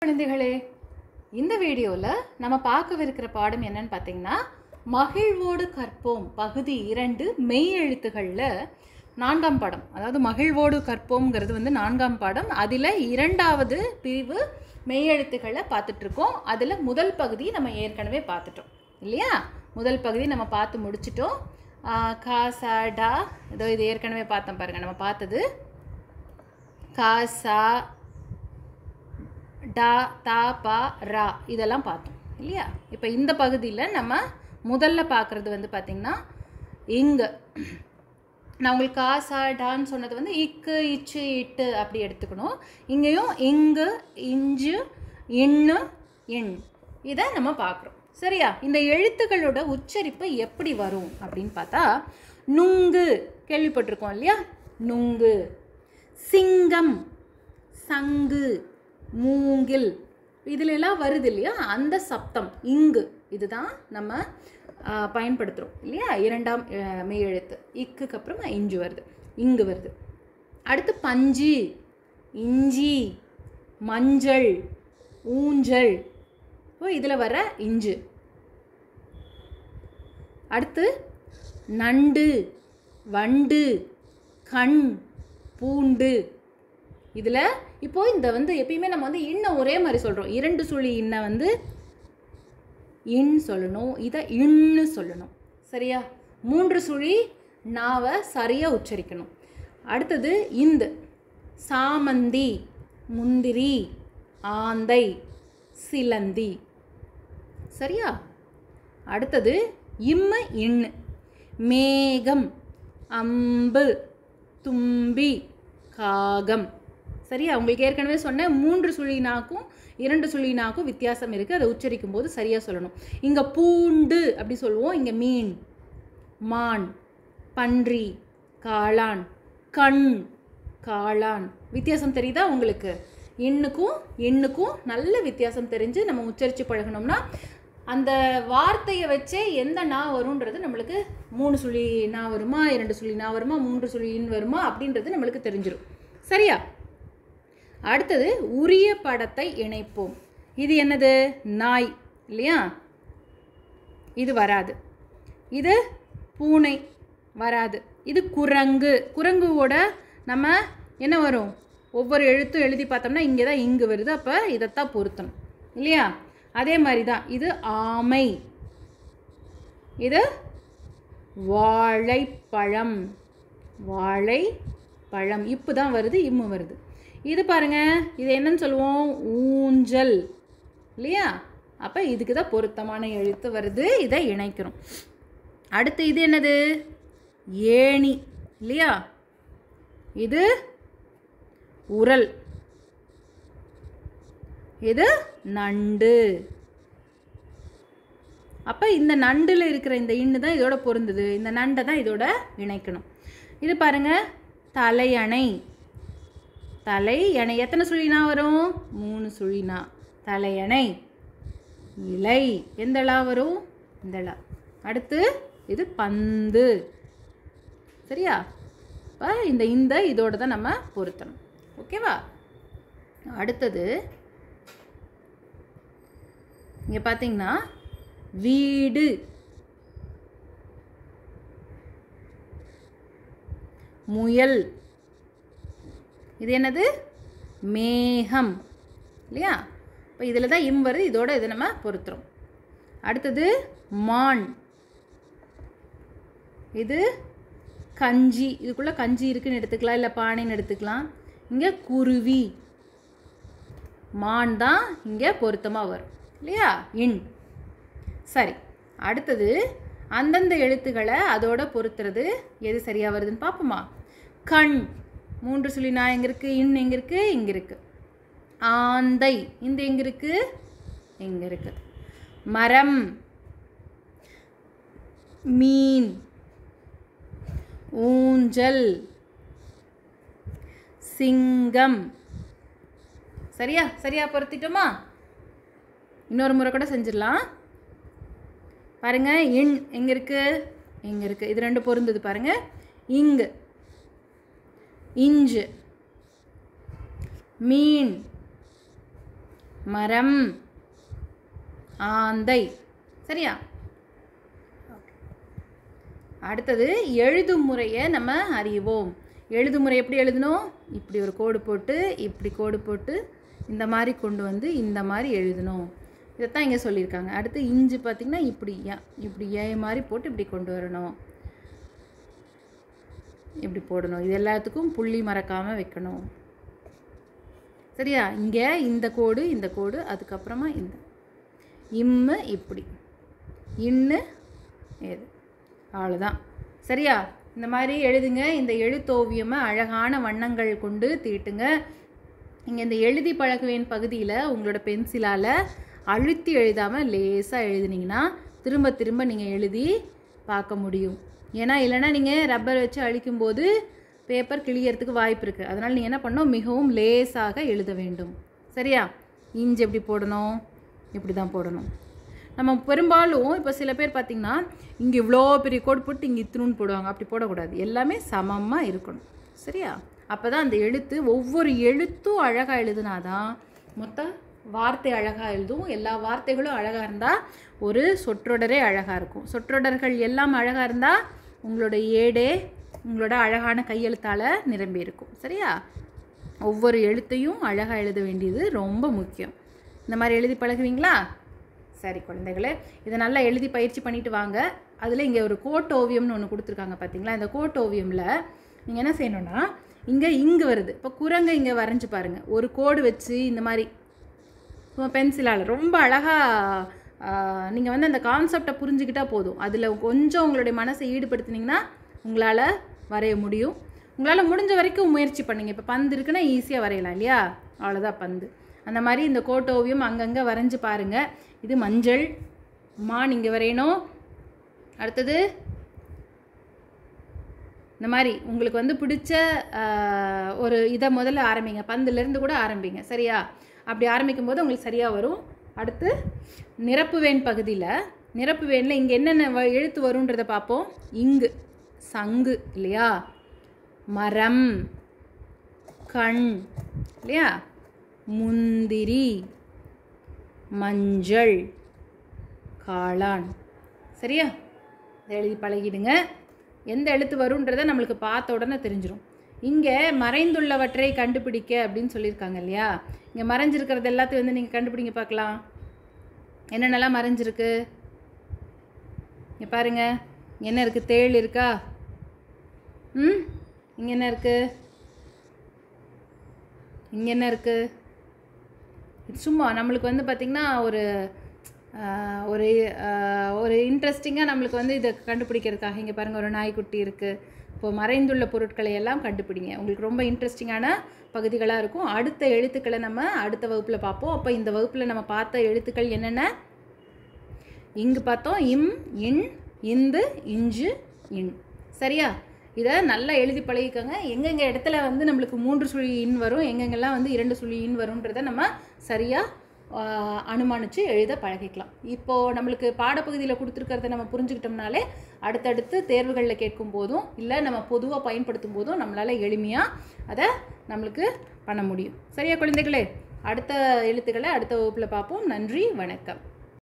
குழந்தைகளே இந்த வீடியோவில் நம்ம பார்க்கவிருக்கிற பாடம் என்னன்னு பார்த்தீங்கன்னா மகிழ்வோடு கற்போம் பகுதி இரண்டு மெய் எழுத்துக்களில் நான்காம் பாடம் அதாவது மகிழ்வோடு கற்போம்ங்கிறது வந்து நான்காம் பாடம் அதில் இரண்டாவது பிரிவு மெய் எழுத்துக்களை பார்த்துட்ருக்கோம் அதில் முதல் பகுதி நம்ம ஏற்கனவே பார்த்துட்டோம் இல்லையா முதல் பகுதி நம்ம பார்த்து முடிச்சிட்டோம் ஆஹ் கா சா டா இதோ இது ஏற்கனவே பார்த்தோம் பாருங்கள் நம்ம பார்த்தது கா சா டா தா பா ரா இதெல்லாம் பார்த்தோம் இல்லையா இப்போ இந்த பகுதியில் நம்ம முதல்ல பார்க்குறது வந்து பார்த்திங்கன்னா இங்கு நான் உங்களுக்கு கா சா டான்னு சொன்னது வந்து இக்கு இச்சு இட்டு அப்படி எடுத்துக்கணும் இங்கேயும் இங்கு இஞ்சு இன்னு இன் இதை நம்ம பார்க்குறோம் சரியா இந்த எழுத்துக்களோட உச்சரிப்பு எப்படி வரும் அப்படின்னு பார்த்தா நுங்கு கேள்விப்பட்டிருக்கோம் இல்லையா நுங்கு சிங்கம் சங்கு மூங்கில் இதுல எல்லாம் வருது இல்லையா அந்த சப்தம் இங்கு இதுதான் நம்ம ஆஹ், பயன்படுத்துகிறோம் இல்லையா இரண்டாம் அஹ், மெய் எழுத்து இக்குக்கு அப்புறமா இஞ்சு வருது இங்கு வருது அடுத்து பஞ்சு இஞ்சி மஞ்சள் ஊஞ்சல் இப்போ இதில் வர இஞ்சு அடுத்து நண்டு வண்டு கண் பூண்டு இதில் இப்போ இந்த வந்து எப்பயுமே நம்ம வந்து இன்ன ஒரே மாதிரி சொல்கிறோம் இரண்டு சுழி இன்ன வந்து இன் சொல்லணும் இதை இன்னு சொல்லணும் சரியா மூன்று சுழி நாவை சரியாக உச்சரிக்கணும் அடுத்தது இந்து சாமந்தி முந்திரி ஆந்தை சிலந்தி சரியா அடுத்தது இம்ம இன்னு மேகம் அம்பு தும்பி காகம் சரியா உங்களுக்கு ஏற்கனவே சொன்னேன் மூன்று சுழினாக்கும் இரண்டு சுழினாக்கும் வித்தியாசம் இருக்குது அதை உச்சரிக்கும் போது சரியாக சொல்லணும் இங்கே பூண்டு அப்படி சொல்லுவோம் இங்கே மீன் மான் பன்றி காளான் கண் காளான் வித்தியாசம் தெரியுதா உங்களுக்கு எண்ணுக்கும் எண்ணுக்கும் நல்ல வித்தியாசம் தெரிஞ்சு நம்ம உச்சரித்து பழகணும்னா அந்த வார்த்தையை வச்சே எந்த நா வரும்ன்றது நம்மளுக்கு மூணு சுழி நா வருமா இரண்டு சுழி நா வருமா மூன்று சுழி இன் வருமா அப்படின்றது நம்மளுக்கு தெரிஞ்சிடும் சரியா அடுத்தது உரிய படத்தை இணைப்போம் இது என்னது நாய் இல்லையா இது வராது இது பூனை வராது இது குரங்கு குரங்குவோட நம்ம என்ன வரும் ஒவ்வொரு எழுத்தும் எழுதி பார்த்தோம்னா இங்கே தான் இங்கு வருது அப்போ இதைத்தான் பொருத்தணும் இல்லையா அதே மாதிரி தான் இது ஆமை இது வாழைப்பழம் வாழைப்பழம் இப்பு தான் வருது இம்மு வருது இது பாருங்க இது என்னன்னு சொல்லுவோம் ஊஞ்சல் இல்லையா அப்போ இதுக்கு தான் பொருத்தமான எழுத்து வருது இதை இணைக்கிறோம் அடுத்து இது என்னது ஏணி இல்லையா இது உரல் இது நண்டு அப்போ இந்த நண்டில் இருக்கிற இந்த இன்னு தான் இதோட பொருந்துது இந்த நண்டை தான் இதோட இணைக்கணும் இது பாருங்க தலையணை தலை அணை எத்தனை சுழினா வரும் மூணு சுழினா தலையணை இலை எந்த இலா வரும் இந்த இலா அடுத்து இது பந்து சரியா இப்போ இந்த இந்த இதோட தான் நம்ம பொருத்தணும் ஓகேவா அடுத்தது இங்கே பார்த்தீங்கன்னா வீடு முயல் இது என்னது மேகம் இல்லையா இப்போ இதில் தான் இம் வருது இதோட இதை நம்ம பொருத்துறோம் அடுத்தது மான் இது கஞ்சி இதுக்குள்ளே கஞ்சி இருக்குன்னு எடுத்துக்கலாம் இல்லை பானைன்னு எடுத்துக்கலாம் இங்கே குருவி மான் தான் இங்கே பொருத்தமாக வரும் இல்லையா இன் சரி அடுத்தது அந்தந்த எழுத்துக்களை அதோட பொருத்துறது எது சரியாக வருதுன்னு பார்ப்போமா கண் மூன்று சுழி நான் எங்கே இருக்குது இன் எங்கே இருக்குது இங்கே இருக்குது ஆந்தை இந்த எங்கே இருக்குது எங்கே இருக்குது மரம் மீன் ஊஞ்சல் சிங்கம் சரியா சரியா பொருத்திட்டோமா இன்னொரு முறை கூட செஞ்சிடலாம் பாருங்க இன் எங்க இருக்கு எங்க இருக்கு இது ரெண்டு பொருந்தது பாருங்க இங்கு இஞ்சு மீன் மரம் ஆந்தை சரியா அடுத்தது எழுதும் முறையை நம்ம அறிவோம் எழுதும் முறை எப்படி எழுதணும் இப்படி ஒரு கோடு போட்டு இப்படி கோடு போட்டு இந்த மாதிரி கொண்டு வந்து இந்த மாதிரி எழுதணும் இதைத்தான் இங்கே சொல்லியிருக்காங்க அடுத்து இஞ்சு பார்த்திங்கன்னா இப்படி ஏ இப்படி ஏ மாதிரி போட்டு இப்படி கொண்டு வரணும் இப்படி போடணும் இது எல்லாத்துக்கும் புள்ளி மறக்காமல் வைக்கணும் சரியா இங்கே இந்த கோடு இந்த கோடு அதுக்கப்புறமா இந்த இம்மு இப்படி இன்னு ஏது அவ்வளோதான் சரியா இந்த மாதிரி எழுதுங்க இந்த எழுத்தோவியமை அழகான வண்ணங்கள் கொண்டு தீட்டுங்க இங்கே இந்த எழுதி பழகுவேன் பகுதியில் உங்களோட பென்சிலால் அழுத்தி எழுதாமல் லேசாக எழுதுனீங்கன்னா திரும்ப திரும்ப நீங்கள் எழுதி பார்க்க முடியும் ஏன்னா இல்லைன்னா நீங்கள் ரப்பர் வச்சு அழிக்கும்போது பேப்பர் கிழியறதுக்கு வாய்ப்பு இருக்குது அதனால் நீங்கள் என்ன பண்ணணும் மிகவும் லேசாக எழுத வேண்டும் சரியா இஞ்சி எப்படி போடணும் இப்படி தான் போடணும் நம்ம பெரும்பாலும் இப்போ சில பேர் பார்த்திங்கன்னா இங்கே இவ்வளோ பெரிய கோடு போட்டு இங்கே இத்தினுன்னு போடுவாங்க அப்படி போடக்கூடாது எல்லாமே சமமாக இருக்கணும் சரியா அப்போ தான் அந்த எழுத்து ஒவ்வொரு எழுத்தும் அழகாக எழுதுனாதான் மொத்த வார்த்தை அழகாக எழுதும் எல்லா வார்த்தைகளும் அழகாக இருந்தால் ஒரு சொற்றொடரே அழகாக இருக்கும் சொற்றொடர்கள் எல்லாம் அழகாக இருந்தால் உங்களோட ஏடே உங்களோட அழகான கையெழுத்தால் நிரம்பி இருக்கும் சரியா ஒவ்வொரு எழுத்தையும் அழகாக எழுத வேண்டியது ரொம்ப முக்கியம் இந்த மாதிரி எழுதி பழகுவீங்களா சரி குழந்தைகளே இதை நல்லா எழுதி பயிற்சி பண்ணிட்டு வாங்க அதில் இங்கே ஒரு கோட் ஓவியம்னு ஒன்று கொடுத்துருக்காங்க பார்த்தீங்களா இந்த கோட் ஓவியமில் நீங்கள் என்ன செய்யணும்னா இங்கே இங்கு வருது இப்போ குரங்கை இங்கே வரைஞ்சி பாருங்கள் ஒரு கோடு வச்சு இந்த மாதிரி சும்மா பென்சிலால் ரொம்ப அழகாக நீங்கள் வந்து அந்த கான்செப்டை புரிஞ்சுக்கிட்டால் போதும் அதில் கொஞ்சம் உங்களுடைய மனசை ஈடுபடுத்தினீங்கன்னா உங்களால் வரைய முடியும் உங்களால் முடிஞ்ச வரைக்கும் முயற்சி பண்ணுங்க இப்போ பந்து இருக்குன்னா ஈஸியாக வரையலாம் இல்லையா அவ்வளோதான் பந்து அந்த மாதிரி இந்த கோட்ட ஓவியம் அங்கங்கே வரைஞ்சி பாருங்கள் இது மஞ்சள் மான் இங்கே வரையணும் அடுத்தது இந்த மாதிரி உங்களுக்கு வந்து பிடிச்ச ஆஹ், ஒரு இதை முதல்ல ஆரம்பிங்க பந்துலேருந்து கூட ஆரம்பிங்க சரியா அப்படி ஆரம்பிக்கும் போது உங்களுக்கு சரியாக வரும் அடுத்து நிரப்புவேன் பகுதியில் நிரப்புவேனில் இங்கே என்னென்ன வ- எழுத்து வரும்ன்றதை பார்ப்போம் இங்கு சங்கு இல்லையா மரம் கண் இல்லையா முந்திரி மஞ்சள் காளான் சரியா இதை எழுதி பழகிடுங்க எந்த எழுத்து வரும்ன்றதை நம்மளுக்கு பார்த்த உடனே தெரிஞ்சிடும் இங்கே மறைந்துள்ளவற்றை கண்டுபிடிக்க அப்படின்னு சொல்லியிருக்காங்க இல்லையா இங்கே மறைஞ்சிருக்கிறது எல்லாத்தையும் வந்து நீங்கள் கண்டுபிடிங்க பார்க்கலாம் என்னென்னலாம் மறைஞ்சிருக்கு இங்கே பாருங்க என்ன இருக்குது தேள் இருக்கா ம் இங்கே என்ன இருக்குது இங்கே என்ன இருக்குது இது சும்மா நம்மளுக்கு வந்து பார்த்திங்கன்னா ஒரு ஆஹ், ஒரு ஆஹ், ஒரு இன்ட்ரெஸ்டிங்காக நம்மளுக்கு வந்து இதை கண்டுபிடிக்கிறதுக்காக இங்கே பாருங்கள் ஒரு நாய்க்குட்டி இருக்குது இப்போ மறைந்துள்ள பொருட்களை எல்லாம் கண்டுபிடிங்க உங்களுக்கு ரொம்ப இன்ட்ரெஸ்டிங்கான பகுதிகளாக இருக்கும் அடுத்த எழுத்துக்களை நம்ம அடுத்த வகுப்பில் பார்ப்போம் அப்போ இந்த வகுப்பில் நம்ம பார்த்த எழுத்துக்கள் என்னென்ன இங்கு பார்த்தோம் இம் இன் இந்து இஞ்சு இன் சரியா இதை நல்லா எழுதி பழகிக்கோங்க எங்கெங்க இடத்துல வந்து நம்மளுக்கு மூன்று சுழி இன் வரும் எங்கெங்கெல்லாம் வந்து இரண்டு சுழி இன் வரும்ன்றதை நம்ம சரியாக அனுமானித்து எழுத பழகிக்கலாம் இப்போது நம்மளுக்கு பாடப்பகுதியில் கொடுத்துருக்கறத நம்ம புரிஞ்சுக்கிட்டோம்னாலே அடுத்தடுத்து தேர்வுகளில் கேட்கும் போதும் இல்லை நம்ம பொதுவாக பயன்படுத்தும் போதும் நம்மளால் எளிமையாக அதை நம்மளுக்கு பண்ண முடியும் சரியா குழந்தைகளே அடுத்த எழுத்துக்களை அடுத்த வகுப்பில் பார்ப்போம் நன்றி வணக்கம்